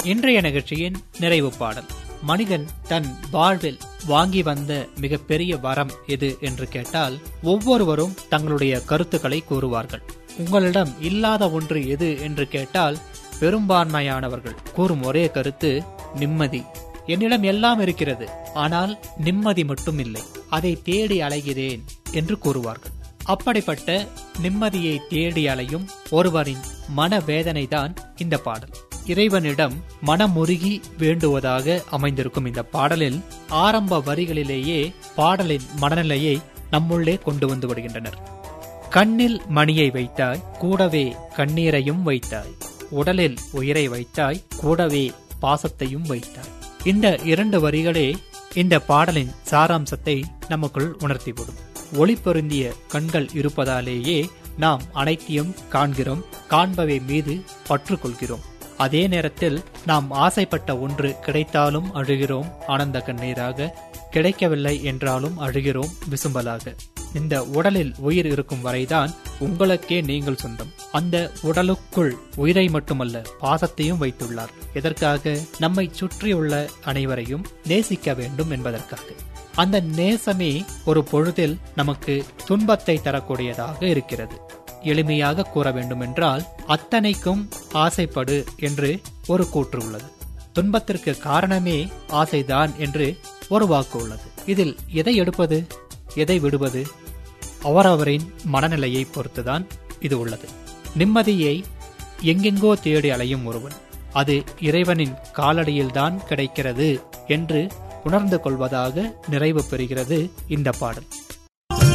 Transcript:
இன்றைய நிகழ்ச்சியின் நிறைவு பாடல் மனிதன் தன் வாழ்வில் வாங்கி வந்த மிகப்பெரிய வரம் எது என்று கேட்டால் ஒவ்வொருவரும் தங்களுடைய கருத்துக்களை கூறுவார்கள் உங்களிடம் இல்லாத ஒன்று எது என்று கேட்டால் பெரும்பான்மையானவர்கள் கூறும் ஒரே கருத்து நிம்மதி என்னிடம் எல்லாம் இருக்கிறது ஆனால் நிம்மதி மட்டும் இல்லை அதை தேடி அலைகிறேன் என்று கூறுவார்கள் அப்படிப்பட்ட நிம்மதியை தேடி அலையும் ஒருவரின் மனவேதனைதான் இந்த பாடல் இறைவனிடம் மனமுருகி வேண்டுவதாக அமைந்திருக்கும் இந்த பாடலில் ஆரம்ப வரிகளிலேயே பாடலின் மனநிலையை நம்முள்ளே கொண்டு வந்து விடுகின்றனர் கண்ணில் மணியை வைத்தாய் கூடவே கண்ணீரையும் வைத்தாய் உடலில் உயிரை வைத்தாய் கூடவே பாசத்தையும் வைத்தாய் இந்த இரண்டு வரிகளே இந்த பாடலின் சாராம்சத்தை நமக்குள் உணர்த்திவிடும் ஒளி பொருந்திய கண்கள் இருப்பதாலேயே நாம் அனைத்தையும் காண்கிறோம் காண்பவை மீது பற்று கொள்கிறோம் அதே நேரத்தில் நாம் ஆசைப்பட்ட ஒன்று கிடைத்தாலும் அழுகிறோம் ஆனந்த கண்ணீராக கிடைக்கவில்லை என்றாலும் அழுகிறோம் விசும்பலாக இந்த உடலில் உயிர் இருக்கும் வரைதான் உங்களுக்கே நீங்கள் சொந்தம் அந்த உடலுக்குள் உயிரை மட்டுமல்ல பாசத்தையும் வைத்துள்ளார் எதற்காக நம்மை சுற்றியுள்ள அனைவரையும் நேசிக்க வேண்டும் என்பதற்காக அந்த நேசமே ஒரு பொழுதில் நமக்கு துன்பத்தை தரக்கூடியதாக இருக்கிறது எளிமையாக கூற வேண்டுமென்றால் அத்தனைக்கும் ஆசைப்படு என்று ஒரு கூற்று உள்ளது துன்பத்திற்கு காரணமே ஆசைதான் என்று ஒரு வாக்கு உள்ளது இதில் எதை எடுப்பது எதை விடுவது அவரவரின் மனநிலையை பொறுத்துதான் இது உள்ளது நிம்மதியை எங்கெங்கோ தேடி அலையும் ஒருவன் அது இறைவனின் காலடியில்தான் கிடைக்கிறது என்று உணர்ந்து கொள்வதாக நிறைவு பெறுகிறது இந்த பாடல்